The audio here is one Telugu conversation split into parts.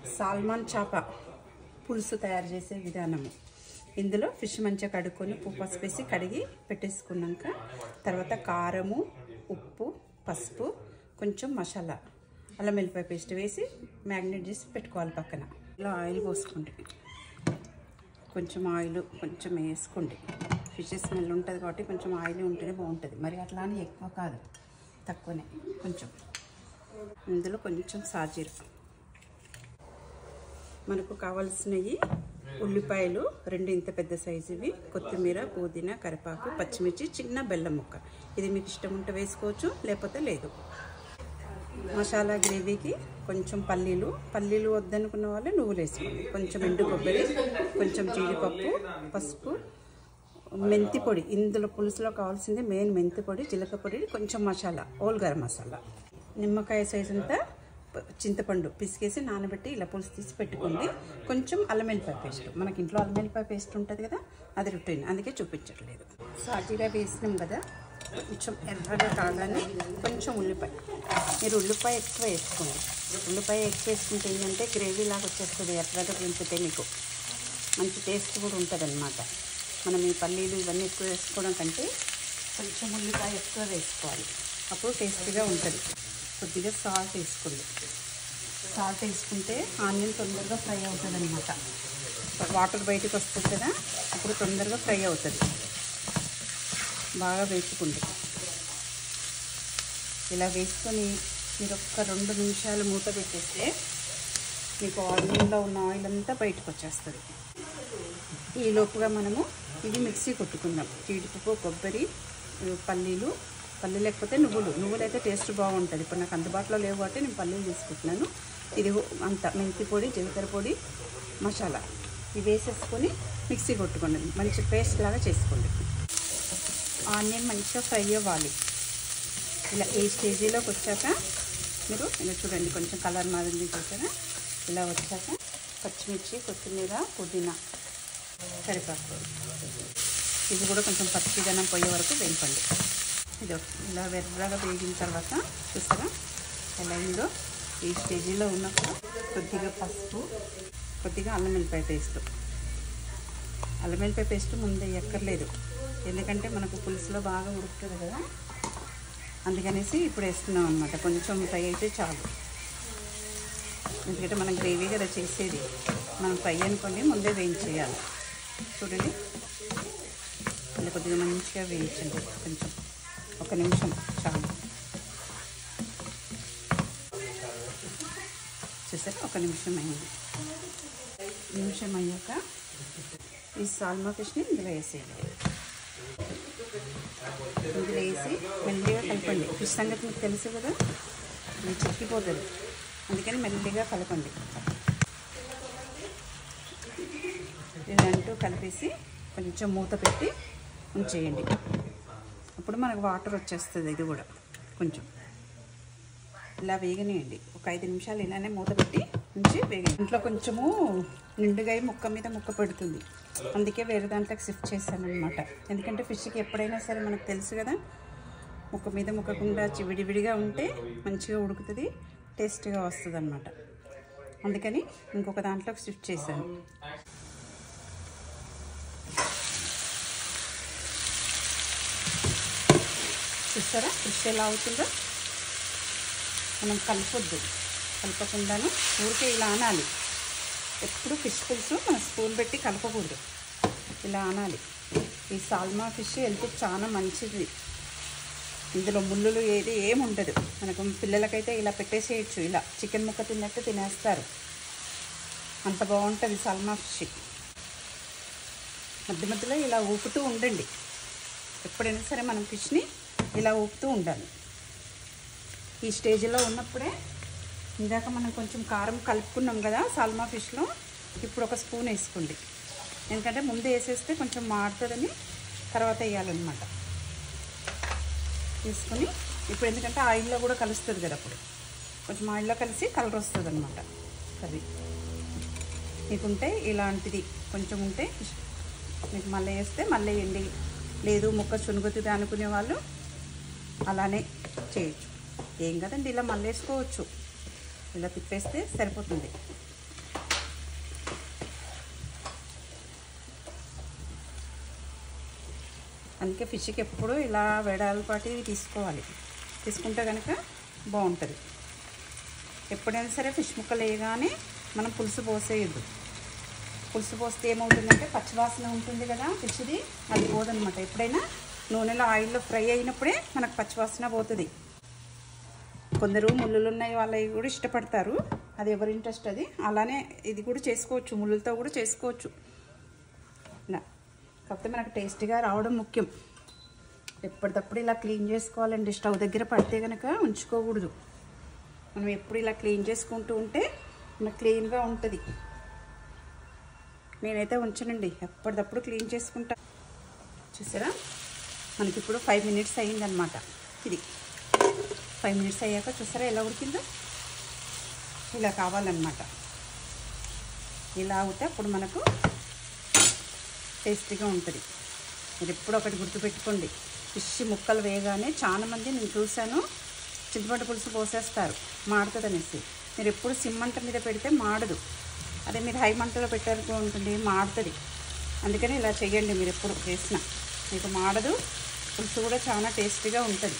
సాల్మాన్ చేప పులుసు తయారు చేసే విధానము ఇందులో ఫిష్ మంచిగా కడుక్కొని ఉప్పు పసుపు వేసి కడిగి పెట్టేసుకున్నాక తర్వాత కారము ఉప్పు పసుపు కొంచెం మసాలా అల్లం వెల్లిపాయ పేస్ట్ వేసి మ్యాగ్నేట్ చేసి పెట్టుకోవాలి పక్కన ఇలా ఆయిల్ పోసుకోండి కొంచెం ఆయిల్ కొంచెం వేసుకోండి ఫిష్ స్మెల్ ఉంటుంది కాబట్టి కొంచెం ఆయిల్ ఉంటేనే బాగుంటుంది మరి అట్లా అని ఎక్కువ కాదు తక్కువనే కొంచెం ఇందులో కొంచెం సాజీర మనకు కావాల్సినవి ఉల్లిపాయలు రెండు ఇంత పెద్ద సైజువి కొత్తిమీర పుదీనా కరివేపాకు పచ్చిమిర్చి చిన్న బెల్లం ముక్క ఇది మీకు ఇష్టం ఉంటే వేసుకోవచ్చు లేకపోతే లేదు మసాలా గ్రేవీకి కొంచెం పల్లీలు పల్లీలు వద్దనుకున్న వాళ్ళు నువ్వులు వేసుకోండి కొంచెం ఎండు కొబ్బరి కొంచెం జీడిపప్పు పసుపు మెంతి పొడి ఇందులో పులుసులో కావాల్సింది మెయిన్ మెంతి పొడి జీలకర్ర పొడి కొంచెం మసాలా ఓల్ గరం మసాలా నిమ్మకాయ సైజ్ అంతా ప- చింతపండు పిసికేసి నానబెట్టి ఇలా పులుసు తీసి పెట్టుకోండి కొంచెం అల్లం వెల్లిపాయ పేస్ట్ మనకి ఇంట్లో అల్లం వెల్లిపాయ పేస్ట్ ఉంటుంది కదా అది రొటీన్ అందుకే చూపించట్లేదు సాజీరా వేసినాం కదా కొంచెం ఎర్రగా కాగానే కొంచెం ఉల్లిపాయ మీరు ఉల్లిపాయ ఎక్కువ వేసుకోండి ఉల్లిపాయ ఎక్కువ వేసుకుంటే ఏంటంటే గ్రేవీ లాగా వచ్చేస్తుంది ఎర్రగా పెంచితే మీకు మంచి టేస్ట్ కూడా ఉంటుంది అనమాట మనం ఈ పల్లీలు ఇవన్నీ ఎక్కువ వేసుకోవడం కంటే కొంచెం ఉల్లిపాయ ఎక్కువ వేసుకోవాలి అప్పుడు టేస్టీగా ఉంటుంది కొద్దిగా సాల్ట్ వేసుకోండి సాల్ట్ వేసుకుంటే ఆనియన్ తొందరగా ఫ్రై అవుతుంది అనమాట వాటర్ బయటకు వస్తుంది కదా అప్పుడు తొందరగా ఫ్రై అవుతుంది బాగా వేసుకోండి ఇలా వేసుకొని మీరు ఒక్క రెండు నిమిషాలు మూత పెట్టేస్తే మీకు ఆయిల్లో ఉన్న ఆయిల్ అంతా బయటకు వచ్చేస్తుంది ఈ లోపుగా మనము ఇది మిక్సీ కొట్టుకుందాం జీడిపప్పు కొబ్బరి ఇవి పల్లీలు పల్లీలు లేకపోతే నువ్వులు నువ్వులు అయితే టేస్ట్ బాగుంటుంది ఇప్పుడు నాకు అందుబాటులో లేవు కాబట్టి నేను పల్లీలు తీసుకుంటున్నాను ఇది అంత మెంతి పొడి జీలకర్ర పొడి మసాలా ఇవి వేసేసుకొని మిక్సీ కొట్టుకోండి మంచి పేస్ట్ లాగా చేసుకోండి ఆనియన్ మంచిగా ఫ్రై అవ్వాలి ఇలా ఈ స్టేజీలోకి వచ్చాక మీరు ఇలా చూడండి కొంచెం కలర్ మారింది చూసారా ఇలా వచ్చాక పచ్చిమిర్చి కొత్తిమీర పుదీనా కరివేపాకు ఇది కూడా కొంచెం పచ్చిదనం పోయే వరకు వేయించండి ఇది ఇలా వెర్రగా వేగిన తర్వాత చూసారా ఎలా అయిందో ఈ స్టేజీలో ఉన్నప్పుడు కొద్దిగా పసుపు కొద్దిగా అల్లం వెల్లిపాయ పేస్ట్ అల్లం వెల్లిపాయ పేస్ట్ ముందే ఎక్కర్లేదు ఎందుకంటే మనకు పులుసులో బాగా ఉడుకుతుంది కదా అందుకనేసి ఇప్పుడు వేస్తున్నాం అనమాట కొంచెం ఫ్రై అయితే చాలు ఎందుకంటే మనం గ్రేవీ కదా చేసేది మనం ఫ్రై అనుకోండి ముందే వేయించేయాలి చూడండి ఇలా కొద్దిగా మంచిగా వేయించండి కొంచెం ఒక నిమిషం చాలు చూసారా ఒక నిమిషం అయింది నిమిషం అయ్యాక ఈ సాల్మా ఫిష్ని ఇందులో వేసేయండి ఇందులో వేసి మెల్లిగా కలపండి ఫిష్ సంగతి మీకు తెలుసు కదా ఇది చిక్కిపోతుంది అందుకని మెల్లిగా కలపండి ఇదంటూ కలిపేసి కొంచెం మూత పెట్టి ఉంచేయండి అప్పుడు మనకు వాటర్ వచ్చేస్తుంది ఇది కూడా కొంచెం ఇలా వేగనియండి ఒక ఐదు నిమిషాలు ఇలానే మూత పెట్టి ఉంచి వేగ ఇంట్లో కొంచెము నిండుగా అయి ముక్క మీద ముక్క పెడుతుంది అందుకే వేరే దాంట్లోకి షిఫ్ట్ చేశాను అనమాట ఎందుకంటే ఫిష్కి ఎప్పుడైనా సరే మనకు తెలుసు కదా ముక్క మీద ముక్కకుండా చి- విడివిడిగా ఉంటే మంచిగా ఉడుకుతుంది టేస్ట్గా వస్తుంది అనమాట అందుకని ఇంకొక దాంట్లోకి షిఫ్ట్ చేశాను చూస్తారా ఫిష్ ఎలా అవుతుందో మనం కలపొద్దు కలపకుండాను ఊరికే ఇలా అనాలి ఎప్పుడు ఫిష్ పులుసు మనం స్పూన్ పెట్టి కలపకూడదు ఇలా అనాలి ఈ సాల్మా ఫిష్ హెల్త్ చాలా మంచిది ఇందులో ముళ్ళులు ఏది ఏమి ఉండదు మనకు పిల్లలకైతే ఇలా పెట్టేసేయచ్చు ఇలా చికెన్ ముక్క తిన్నట్టు తినేస్తారు అంత బాగుంటుంది సాల్మా ఫిష్ మధ్య మధ్యలో ఇలా ఊపుతూ ఉండండి ఎప్పుడైనా సరే మనం ఫిష్ని ఇలా ఊపుతూ ఉండాలి ఈ స్టేజ్లో ఉన్నప్పుడే ఇందాక మనం కొంచెం కారం కలుపుకున్నాం కదా సాల్మా ఫిష్లో ఇప్పుడు ఒక స్పూన్ వేసుకోండి ఎందుకంటే ముందు వేసేస్తే కొంచెం మాడుతుందని తర్వాత వేయాలన్నమాట తీసుకొని ఇప్పుడు ఎందుకంటే ఆయిల్లో కూడా కలుస్తుంది కదా అప్పుడు కొంచెం ఆయిల్లో కలిసి కలర్ వస్తుంది అనమాట కర్రీ మీకుంటే ఇలాంటిది కొంచెం ఉంటే మీకు మళ్ళీ వేస్తే మళ్ళీ వేయండి లేదు ముక్క చునుగుతుంది అనుకునే వాళ్ళు అలానే చేయొచ్చు ఏం కదండి ఇలా మళ్ళీ వేసుకోవచ్చు ఇలా తిప్పేస్తే సరిపోతుంది అందుకే ఫిష్కి ఎప్పుడు ఇలా వెడల్పాటి తీసుకోవాలి తీసుకుంటే కనుక బాగుంటుంది ఎప్పుడైనా సరే ఫిష్ ముక్కలు వేయగానే మనం పులుసు పోసేయద్దు పులుసు పోస్తే ఏమవుతుందంటే పచ్చివాసన ఉంటుంది కదా ఫిష్ది అది పోదనమాట ఎప్పుడైనా నూనెలో ఆయిల్లో ఫ్రై అయినప్పుడే మనకు పచ్చివాసన పోతుంది కొందరు ముళ్ళులు ఉన్నాయి వాళ్ళవి కూడా ఇష్టపడతారు అది ఎవరి ఇంట్రెస్ట్ అది అలానే ఇది కూడా చేసుకోవచ్చు ముళ్ళులతో కూడా చేసుకోవచ్చు ఇలా కాకపోతే మనకు టేస్టీగా రావడం ముఖ్యం ఎప్పటికప్పుడు ఇలా క్లీన్ చేసుకోవాలండి స్టవ్ దగ్గర పడితే కనుక ఉంచుకోకూడదు మనం ఎప్పుడు ఇలా క్లీన్ చేసుకుంటూ ఉంటే మనకు క్లీన్గా ఉంటుంది నేనైతే ఉంచనండి ఎప్పటికప్పుడు క్లీన్ చేసుకుంటా చూసారా మనకి ఇప్పుడు ఫైవ్ మినిట్స్ అయ్యిందనమాట ఇది ఫైవ్ మినిట్స్ అయ్యాక చూసారా ఎలా ఉడికిందో ఇలా కావాలన్నమాట ఇలా అవుతే అప్పుడు మనకు టేస్టీగా ఉంటుంది మీరు ఎప్పుడు ఒకటి గుర్తుపెట్టుకోండి ఫిష్ ముక్కలు వేయగానే చాలామంది నేను చూశాను చింతపండు పులుసు పోసేస్తారు మాడుతుంది అనేసి మీరు ఎప్పుడు సిమ్మంట మీద పెడితే మాడదు అదే మీరు హై మంటలో పెట్టారు ఉంటుంది మాడుతుంది అందుకని ఇలా చేయండి మీరు ఎప్పుడు చేసిన మీకు మాడదు పులుసు కూడా చాలా టేస్టీగా ఉంటుంది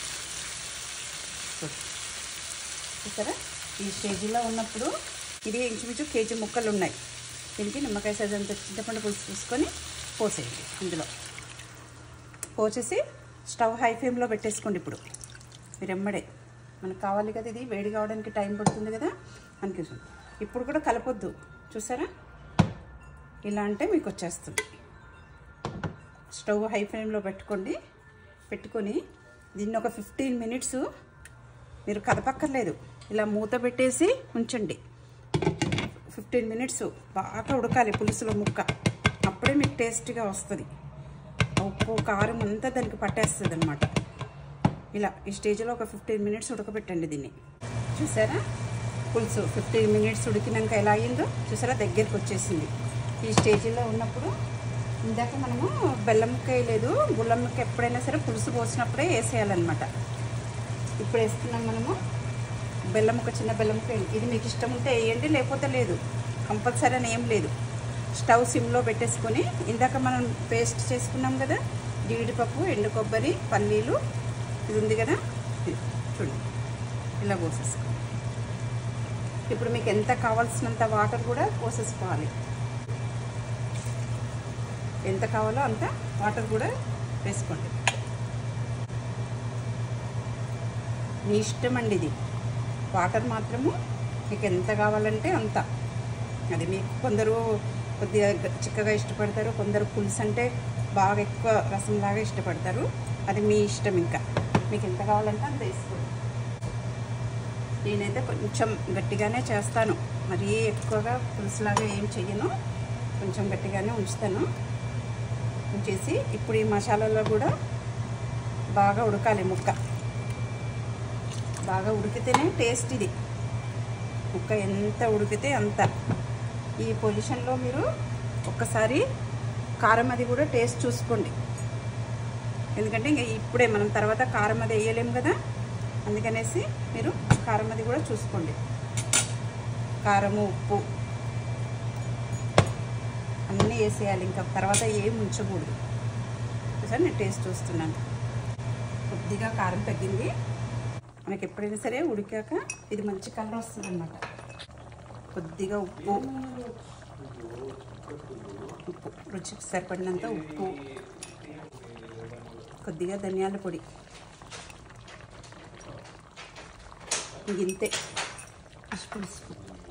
చూసారా ఈ స్టేజీలో ఉన్నప్పుడు ఇది ఇంచుమించు కేజీ ముక్కలు ఉన్నాయి దీనికి నిమ్మకాయ సైజ్ అంత చింతపండు పులుసు తీసుకొని పోసేయండి ఇందులో పోసేసి స్టవ్ హై ఫ్లేమ్లో పెట్టేసుకోండి ఇప్పుడు మీరు ఎమ్మడే మనకు కావాలి కదా ఇది వేడి కావడానికి టైం పడుతుంది కదా అనిపిస్తుంది ఇప్పుడు కూడా కలపొద్దు చూసారా ఇలా అంటే మీకు వచ్చేస్తుంది స్టవ్ హై ఫ్లేమ్లో పెట్టుకోండి పెట్టుకొని దీన్ని ఒక ఫిఫ్టీన్ మినిట్స్ మీరు కదపక్కర్లేదు ఇలా మూత పెట్టేసి ఉంచండి ఫిఫ్టీన్ మినిట్స్ బాగా ఉడకాలి పులుసులో ముక్క అప్పుడే మీకు టేస్టీగా వస్తుంది ఉప్పు కారం అంతా దానికి పట్టేస్తుంది అనమాట ఇలా ఈ స్టేజ్లో ఒక ఫిఫ్టీన్ మినిట్స్ ఉడకబెట్టండి దీన్ని చూసారా పులుసు ఫిఫ్టీన్ మినిట్స్ ఉడికినాక ఎలా అయిందో చూసారా దగ్గరికి వచ్చేసింది ఈ స్టేజ్లో ఉన్నప్పుడు ఇందాక మనము బెల్లం ముక్క వేయలేదు గుళ్ళం ముక్క ఎప్పుడైనా సరే పులుసు పోసినప్పుడే వేసేయాలన్నమాట ఇప్పుడు వేస్తున్నాం మనము బెల్లం ముక్క చిన్న బెల్లం ముక్క వేయండి. ఇది మీకు ఇష్టం ఉంటే వేయండి లేకపోతే లేదు కంపల్సరీ అని ఏం లేదు స్టవ్ సిమ్లో పెట్టేసుకొని ఇందాక మనం పేస్ట్ చేసుకున్నాం కదా జీడిపప్పు ఎండు కొబ్బరి పల్లీలు ఇది ఉంది కదా ఇది చూడండి ఇలా పోసేసుకో ఇప్పుడు మీకు ఎంత కావాల్సినంత వాటర్ కూడా పోసేసుకోవాలి ఎంత కావాలో అంత వాటర్ కూడా వేసుకోండి మీ ఇష్టం అండి ఇది వాటర్ మాత్రము మీకు ఎంత కావాలంటే అంత అది మీకు కొందరు కొద్దిగా గ- చిక్కగా ఇష్టపడతారు కొందరు పులుసు అంటే బాగా ఎక్కువ రసంలాగా ఇష్టపడతారు అది మీ ఇష్టం ఇంకా మీకు ఎంత కావాలంటే అంత వేసుకోండి నేనైతే కొంచెం గట్టిగానే చేస్తాను మరీ ఎక్కువగా పులుసులాగా ఏం చెయ్యను కొంచెం గట్టిగానే ఉంచుతాను ఉంచేసి ఇప్పుడు ఈ మసాలాలో కూడా బాగా ఉడకాలి ముక్క బాగా ఉడికితేనే టేస్ట్ ఇది ముక్క ఎంత ఉడికితే అంత ఈ పొజిషన్లో మీరు ఒక్కసారి కారం అది కూడా టేస్ట్ చూసుకోండి ఎందుకంటే ఇంకా ఇప్పుడే మనం తర్వాత కారం అది వేయలేము కదా అందుకనేసి మీరు కారం అది కూడా చూసుకోండి కారము ఉప్పు అన్నీ వేసేయాలి ఇంకా తర్వాత ఏం ఉంచకూడదు సార్ నేను టేస్ట్ చూస్తున్నాను కొద్దిగా కారం తగ్గింది మనకి ఎప్పుడైనా సరే ఉడికాక ఇది మంచి కలర్ వస్తుంది అనమాట కొద్దిగా ఉప్పు ఉప్పు రుచికి సరిపడినంత ఉప్పు కొద్దిగా ధనియాల పొడి ఇంతే ఫిష్ పులుసు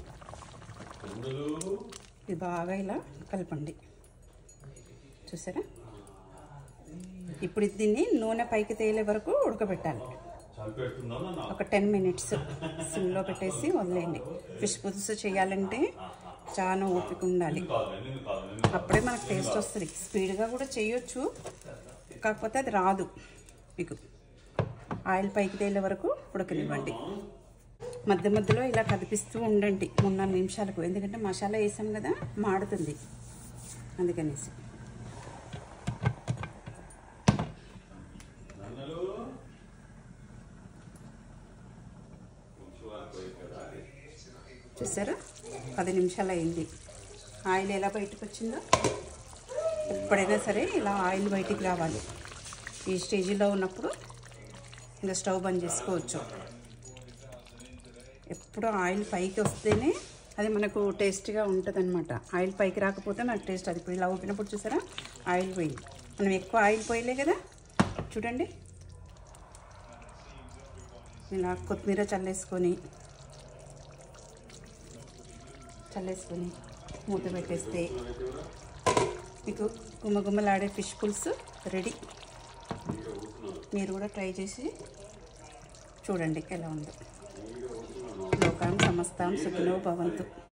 ఇది బాగా ఇలా కలపండి చూసారా ఇప్పుడు దీన్ని నూనె పైకి తేలే వరకు ఉడకబెట్టాలి ఒక టెన్ మినిట్స్ సిమ్లో పెట్టేసి వదిలేయండి ఫిష్ పులుసు చేయాలంటే చాలా ఓపిక ఉండాలి అప్పుడే మనకు టేస్ట్ వస్తుంది స్పీడ్గా కూడా చేయొచ్చు కాకపోతే అది రాదు మీకు ఆయిల్ పైకి తేలే వరకు ఉడకనివ్వండి మధ్య మధ్యలో ఇలా కదిపిస్తూ ఉండండి మూడు నాలుగు నిమిషాలకు ఎందుకంటే మసాలా వేసాం కదా మాడుతుంది అందుకనేసి చూసారా పది నిమిషాలు అయింది ఆయిల్ ఎలా బయటకు వచ్చిందో ఎప్పుడైనా సరే ఇలా ఆయిల్ బయటికి రావాలి ఈ స్టేజీలో ఉన్నప్పుడు ఇంకా స్టవ్ బంద్ చేసుకోవచ్చు ఎప్పుడు ఆయిల్ పైకి వస్తేనే అది మనకు టేస్ట్గా ఉంటుంది అనమాట ఆయిల్ పైకి రాకపోతే నాకు టేస్ట్ అది ఇప్పుడు ఇలా ఊపినప్పుడు చూసారా ఆయిల్ పోయింది మనం ఎక్కువ ఆయిల్ పోయలే కదా చూడండి ఇలా కొత్తిమీర చల్లేసుకొని చల్లేసుకొని మూత పెట్టేస్తే మీకు గుమ్మగుమ్మలాడే ఫిష్ పులుసు రెడీ మీరు కూడా ట్రై చేసి చూడండి ఎలా ఉందో లోకాం సమస్తాం సుఖినో భవంతు